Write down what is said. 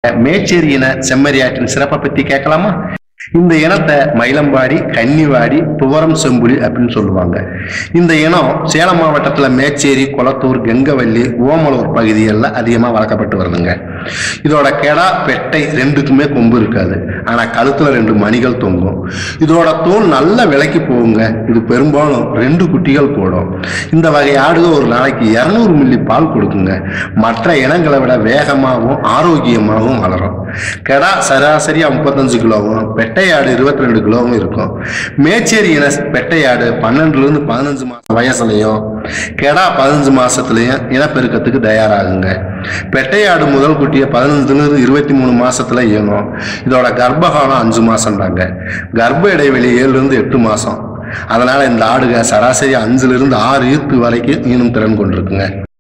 மேச்சேரி இன செம்மறியாட்டின் சிறப்பை பத்தி கேட்கலாமா இந்த இனத்தை மயிலம்பாடி கன்னிவாடி துவரம் செம்புலி அப்படின்னு சொல்லுவாங்க இந்த இனம் சேலம் மாவட்டத்துல மேச்சேரி கொளத்தூர் கெங்கவல்லி ஓமலூர் பகுதிகளில் அதிகமா வளர்க்கப்பட்டு வருதுங்க இதோட கெடா பெட்டை ரெண்டுக்குமே கொம்பு இருக்காது ஆனா கழுத்துல ரெண்டு மணிகள் தொங்கும் இதோட தோல் நல்ல விலைக்கு போகுங்க இது பெரும்பாலும் ரெண்டு குட்டிகள் போடும் இந்த வகை ஆடுகள் ஒரு நாளைக்கு இரநூறு மில்லி பால் கொடுக்குங்க மற்ற இனங்களை விட வேகமாகவும் ஆரோக்கியமாகவும் வளரும் கெடா சராசரியா முப்பத்தஞ்சு கிலோவும் பெட்டையாடு இருபத்தி ரெண்டு கிலோவும் இருக்கும் மேச்சேரி இன பெட்டையாடு பன்னெண்டுல இருந்து பதினஞ்சு மாசம் வயசுலயும் கெடா பதினஞ்சு மாசத்துலயும் இனப்பெருக்கத்துக்கு தயாராகுங்க பெட்டையாடு முதல் குட்டியை பதினஞ்சுல இருந்து இருபத்தி மூணு மாசத்துல இயங்கும் இதோட கர்ப்பகாலம் அஞ்சு மாசம் தாங்க கர்ப்ப இடைவெளி ஏழுல இருந்து எட்டு மாசம் அதனால இந்த ஆடுக சராசரி அஞ்சுல இருந்து ஆறு ஈர்ப்பு வரைக்கும் ஈனும் திறன் கொண்டிருக்குங்க